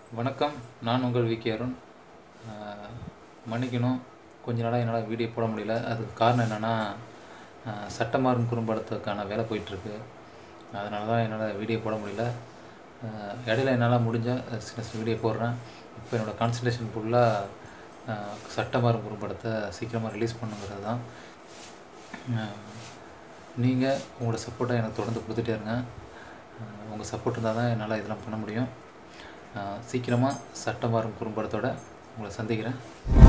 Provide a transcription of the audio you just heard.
வணக்கம் நான் உங்கள் விகே அருண் ஆஹ் மன்னிக்கணும் கொஞ்ச நாளாக என்னால் வீடியோ போட முடியல அதுக்கு காரணம் என்னென்னா சட்டமாறும் குறும்படத்துக்கான வேலை போயிட்டுருக்கு அதனால தான் என்னால் வீடியோ போட முடியல ஆஹ் இடையில என்னால் முடிஞ்ச சின்ன சின்ன வீடியோ போடுறேன் இப்போ என்னோடய கான்சன்ட்ரேஷன் ஃபுல்லாக சட்டமாறும் குறும்படத்தை சீக்கிரமாக ரிலீஸ் பண்ணுங்கிறது தான் நீங்கள் உங்களோட சப்போர்ட்டை எனக்கு தொடர்ந்து கொடுத்துட்டே இருங்க உங்கள் சப்போர்ட் இருந்தால் தான் என்னால் இதெல்லாம் பண்ண முடியும் சீக்கிரமாக சட்டம் மாறும் குறும்படத்தோட உங்களை சந்திக்கிறேன்